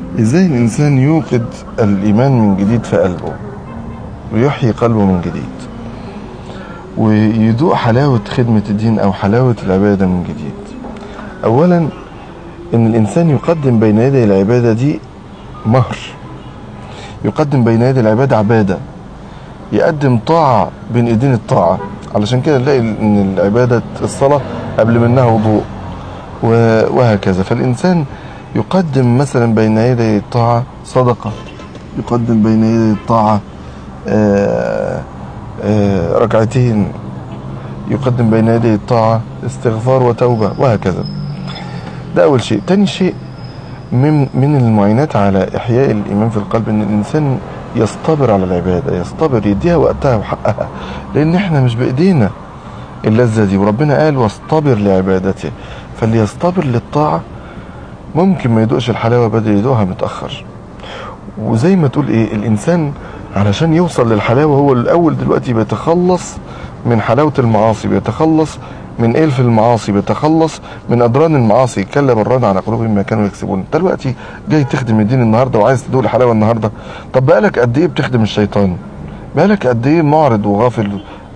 ازاي الانسان يوقد الايمان من جديد في قلبه ويحيي قلبه من جديد ويذوق حلاوة خدمة الدين او حلاوة العبادة من جديد اولا ان الانسان يقدم بين يدي العبادة دي مهر يقدم بين يدي العبادة عبادة يقدم طاعة بين ايدين الطاعة علشان كده نلاقي ان العبادة الصلاة قبل منها وضوء وهكذا فالانسان يقدم مثلا بين يدي الطاعة صدقة يقدم بين يدي الطاعة آآ آآ ركعتين يقدم بين يدي الطاعة استغفار وتوبة وهكذا ده أول شيء تاني شيء من, من المعينات على إحياء الإيمان في القلب إن الإنسان يصطبر على العبادة يصطبر يديها وقتها وحقها لأن إحنا مش بإيدينا اللذة دي وربنا قال واصطبر لعبادته فاللي يصطبر للطاعة ممكن ما يدوقش الحلاوة بدل يدوقها متأخر وزي ما تقول ايه الانسان علشان يوصل للحلاوة هو الاول دلوقتي بيتخلص من حلاوة المعاصي بيتخلص من الف المعاصي بيتخلص من ادران المعاصي كلا بران على قلوبهم ما كانوا يكسبون انت دلوقتي جاي تخدم الدين النهارده وعايز تدوق الحلاوه النهارده طب بقالك قد ايه بتخدم الشيطان بقالك قد ايه معرض وغافل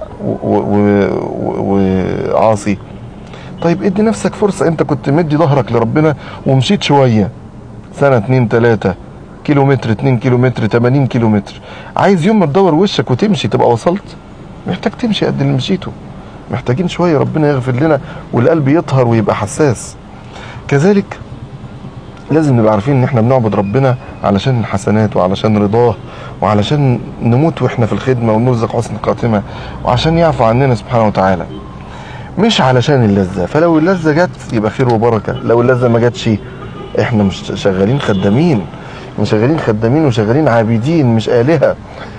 وعاصي طيب ادي نفسك فرصة انت كنت مدي ظهرك لربنا ومشيت شوية سنة اتنين تلاتة كيلو متر اتنين كيلو متر تمانين كيلو متر عايز يوم ما تدور وشك وتمشي تبقى وصلت محتاج تمشي قد اللي مشيته محتاجين شوية ربنا يغفر لنا والقلب يطهر ويبقى حساس كذلك لازم نبقى عارفين ان احنا بنعبد ربنا علشان الحسنات وعلشان رضاه وعلشان نموت واحنا في الخدمة ونرزق حسن الخاتمة وعشان يعفو عننا سبحانه وتعالى مش علشان اللذة فلو اللذة جت يبقى خير وبركة لو اللذة ما جاتش احنا مش شغالين خدامين مش شغالين خدامين وشغالين عابدين مش آلهة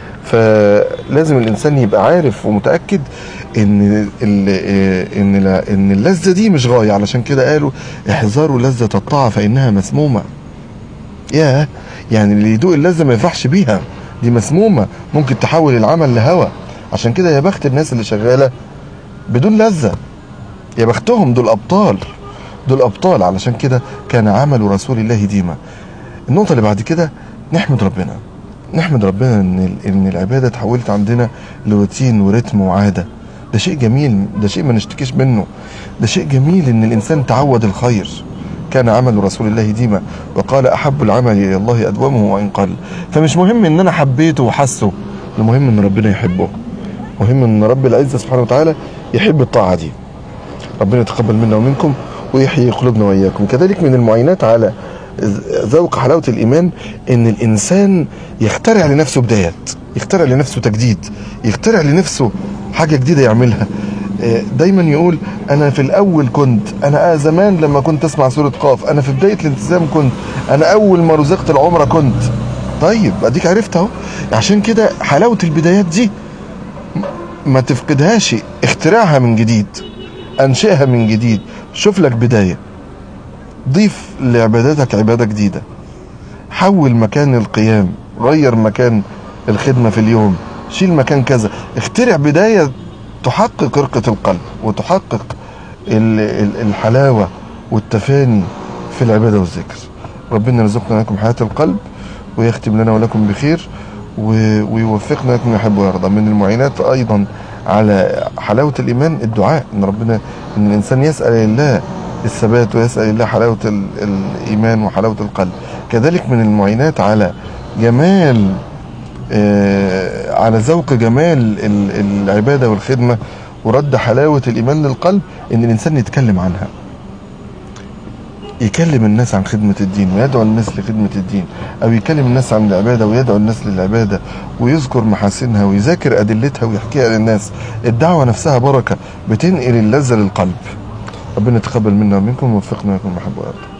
فلازم الانسان يبقى عارف ومتاكد ان ال ان ان اللذه دي مش غايه علشان كده قالوا احذروا لذه الطاعه فانها مسمومه يا يعني اللي يدوق اللذه ما يفرحش بيها دي مسمومه ممكن تحول العمل لهوى عشان كده يا بخت الناس اللي شغاله بدون لذة يا بختهم دول أبطال دول أبطال علشان كده كان عمل رسول الله ديما النقطة اللي بعد كده نحمد ربنا نحمد ربنا ان ان العباده اتحولت عندنا لروتين ورتم وعاده ده شيء جميل ده شيء ما نشتكيش منه ده شيء جميل ان الانسان تعود الخير كان عمل رسول الله ديما وقال احب العمل الى الله ادومه وان قل فمش مهم ان انا حبيته وحسه المهم ان ربنا يحبه مهم ان رب العزه سبحانه وتعالى يحب الطاعه دي ربنا يتقبل منا ومنكم ويحيي قلوبنا واياكم كذلك من المعينات على ذوق حلاوه الايمان ان الانسان يخترع لنفسه بدايات يخترع لنفسه تجديد يخترع لنفسه حاجه جديده يعملها دايما يقول انا في الاول كنت انا زمان لما كنت اسمع سوره قاف انا في بدايه الالتزام كنت انا اول ما رزقت العمره كنت طيب اديك عرفت اهو عشان كده حلاوه البدايات دي ما تفقدهاش اخترعها من جديد انشئها من جديد شوف لك بدايه ضيف لعباداتك عباده جديده حول مكان القيام غير مكان الخدمه في اليوم شيل مكان كذا اخترع بدايه تحقق رقه القلب وتحقق الحلاوه والتفاني في العباده والذكر ربنا يرزقنا لكم حياه القلب ويختم لنا ولكم بخير ويوفقنا لكم يحب ويرضى من المعينات ايضا على حلاوه الايمان الدعاء ان ربنا ان الانسان يسال الله الثبات ويسال الله حلاوه الايمان وحلاوه القلب كذلك من المعينات على جمال آه على ذوق جمال العباده والخدمه ورد حلاوه الايمان للقلب ان الانسان يتكلم عنها يكلم الناس عن خدمة الدين ويدعو الناس لخدمة الدين أو يكلم الناس عن العبادة ويدعو الناس للعبادة ويذكر محاسنها ويذاكر أدلتها ويحكيها للناس الدعوة نفسها بركة بتنقل اللذة للقلب ربنا يتقبل منا ومنكم ووفقنا لكم محبة وأرض